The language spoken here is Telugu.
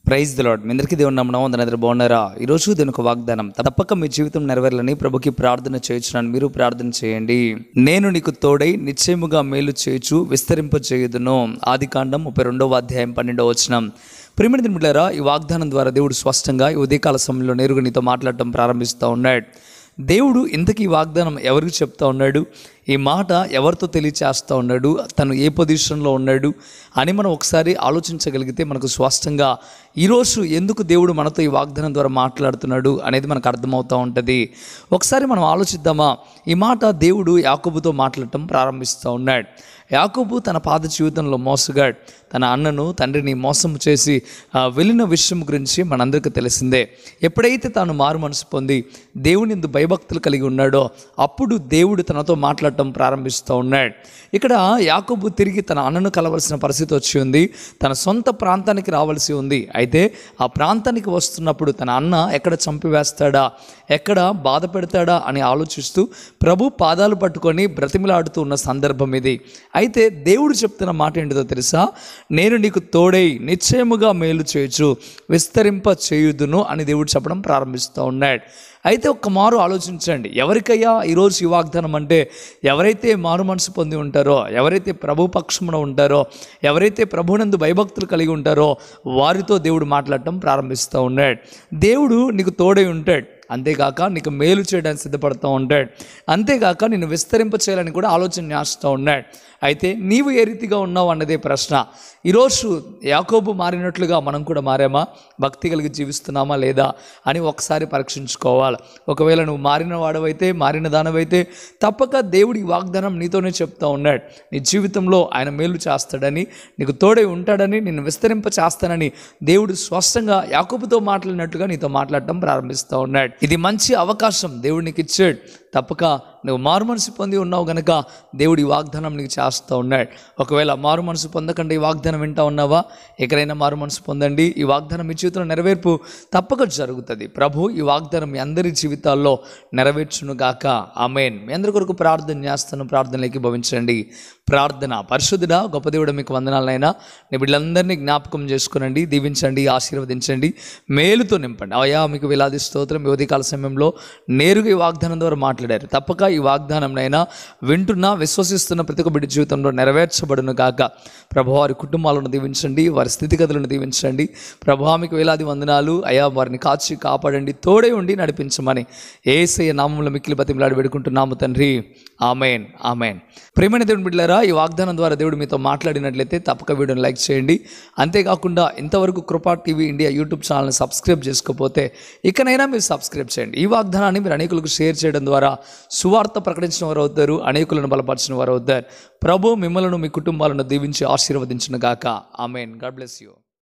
ప్రైజ్ ద లాడ్ మీ అందరికీ దేవుని నమ్మడం దాని ఎదురు బాగున్నారా ఈరోజు దీని ఒక వాగ్దానం తప్పక మీ జీవితం నెరవేరాలని ప్రభుకి ప్రార్థన చేయించున్నాను మీరు ప్రార్థన చేయండి నేను నీకు తోడై నిశ్చయముగా మేలు చేయుచు విస్తరింప చేయుదును ఆది కాండం ముప్పై రెండవ అధ్యాయం పన్నెండవ వచనం ప్రిమిడి దిమిళ్ళారా ఈ వాగ్దానం ద్వారా దేవుడు స్పష్టంగా ఈ ఉదయకాల సమయంలో నేరుగా నీతో మాట్లాడటం ప్రారంభిస్తూ ఉన్నాడు దేవుడు ఇంతకీ ఈ వాగ్దానం ఎవరికి చెప్తా ఉన్నాడు ఈ మాట ఎవరితో తెలియచేస్తూ ఉన్నాడు తను ఏ పొజిషన్లో ఉన్నాడు అని మనం ఒకసారి ఆలోచించగలిగితే మనకు స్పష్టంగా ఈరోజు ఎందుకు దేవుడు మనతో ఈ వాగ్దానం ద్వారా మాట్లాడుతున్నాడు అనేది మనకు అర్థమవుతూ ఉంటుంది ఒకసారి మనం ఆలోచిద్దామా ఈ మాట దేవుడు యాకోబుతో మాట్లాడటం ప్రారంభిస్తూ ఉన్నాడు యాకోబు తన పాత జీవితంలో మోసగాడు తన అన్నను తండ్రిని మోసం చేసి ఆ, వెళ్ళిన విషయం గురించి మనందరికీ తెలిసిందే ఎప్పుడైతే తాను మారు మనసు పొంది దేవుని ఎందు భయభక్తులు కలిగి ఉన్నాడో అప్పుడు దేవుడు తనతో మాట్లాడటం ప్రారంభిస్తూ ఉన్నాడు ఇక్కడ యాకోబు తిరిగి తన అన్నను కలవలసిన పరిస్థితి వచ్చి ఉంది తన సొంత ప్రాంతానికి రావాల్సి ఉంది అయితే ఆ ప్రాంతానికి వస్తున్నప్పుడు తన అన్న ఎక్కడ చంపివేస్తాడా ఎక్కడ బాధ పెడతాడా అని ఆలోచిస్తూ ప్రభు పాదాలు పట్టుకొని బ్రతిమిలాడుతూ ఉన్న సందర్భం ఇది అయితే దేవుడు చెప్తున్న మాట ఏంటిదో తెలుసా నేను నీకు తోడై నిశ్చయముగా మేలు చేయొచ్చు విస్తరింప చేయుదును అని దేవుడు చెప్పడం ప్రారంభిస్తూ ఉన్నాడు అయితే ఒక్క మారు ఆలోచించండి ఎవరికయ్యా ఈరోజు ఈ వాగ్దానం అంటే ఎవరైతే మారు మనసు పొంది ఉంటారో ఎవరైతే ప్రభు పక్షమున ఉంటారో ఎవరైతే ప్రభునందు భయభక్తులు కలిగి ఉంటారో వారితో దేవుడు మాట్లాడటం ప్రారంభిస్తూ ఉన్నాడు దేవుడు నీకు తోడై ఉంటాడు అంతేకాక నీకు మేలు చేయడానికి సిద్ధపడుతూ ఉంటాడు అంతేకాక నిన్ను విస్తరింప చేయాలని కూడా ఆలోచన చేస్తూ ఉన్నాడు అయితే నీవు ఏ రీతిగా ఉన్నావు అన్నదే ప్రశ్న ఈరోజు యాకోబు మారినట్లుగా మనం కూడా మారామా భక్తి కలిగి జీవిస్తున్నామా లేదా అని ఒకసారి పరీక్షించుకోవాలి ఒకవేళ నువ్వు మారిన వాడవైతే మారిన దానవైతే తప్పక దేవుడి ఈ వాగ్దానం నీతోనే చెప్తా ఉన్నాడు నీ జీవితంలో ఆయన మేలు చేస్తాడని నీకు తోడై ఉంటాడని నిన్ను విస్తరింప చేస్తానని దేవుడు స్పష్టంగా యాకోబుతో మాట్లాడినట్టుగా నీతో మాట్లాడటం ప్రారంభిస్తూ ఉన్నాడు ఇది మంచి అవకాశం దేవుడు నీకు ఇచ్చాడు తప్పక నువ్వు మారు మనసు పొంది ఉన్నావు గనక దేవుడు ఈ వాగ్దానం నీకు చేస్తూ ఉన్నాడు ఒకవేళ మారు మనసు పొందకుండా ఈ వాగ్దానం వింటా ఉన్నావా ఎక్కడైనా మారు మనసు పొందండి ఈ వాగ్దానం మీ జీవితంలో నెరవేర్పు తప్పక జరుగుతుంది ప్రభు ఈ వాగ్దానం మీ అందరి జీవితాల్లో నెరవేర్చును గాక ఆమెన్ మీ అందరి కొరకు ప్రార్థన చేస్తాను ప్రార్థనలోకి భవించండి ప్రార్థన పరిశుద్ధుడా గొప్ప దేవుడు మీకు వందనాలైనా నీ బిడ్డలందరినీ జ్ఞాపకం చేసుకునండి దీవించండి ఆశీర్వదించండి మేలుతో నింపండి అయ్యా మీకు వేలాది స్తోత్రం ఈ ఉదయకాల సమయంలో నేరుగా ఈ వాగ్దానం ద్వారా మాట్లాడారు తప్పక ఈ వాగ్దానంనైనా వింటున్నా విశ్వసిస్తున్న ప్రతి ఒక్క బిడ్డ జీవితంలో నెరవేర్చబడును గాక ప్రభు వారి కుటుంబాలను దీవించండి వారి స్థితిగతులను దీవించండి ప్రభు మీకు వేలాది వందనాలు అయా వారిని కాచి కాపాడండి తోడే ఉండి నడిపించమని ఏసయ్య నామంలో మిక్కిలి బతిమలాడి పెడుకుంటున్నాము తండ్రి ఆమెన్ ఆమెన్ ప్రేమైన దేవుని బిడ్డలారా ఈ వాగ్దానం ద్వారా దేవుడు మీతో మాట్లాడినట్లయితే తప్పక వీడియోని లైక్ చేయండి అంతేకాకుండా ఇంతవరకు కృపా టీవీ ఇండియా యూట్యూబ్ ఛానల్ని సబ్స్క్రైబ్ చేసుకోకపోతే ఇకనైనా మీరు సబ్స్క్రైబ్ చేయండి ఈ వాగ్దానాన్ని మీరు అనేకులకు షేర్ చేయడం ద్వారా సువార్త ప్రకటించిన వారు అవుతారు అనేకులను బలపరిచిన వారు అవుతారు ప్రభు మిమ్మల్ని మీ కుటుంబాలను దీవించి ఆశీర్వదించిన గాక ఆమెన్ గాడ్ బ్లెస్ యూ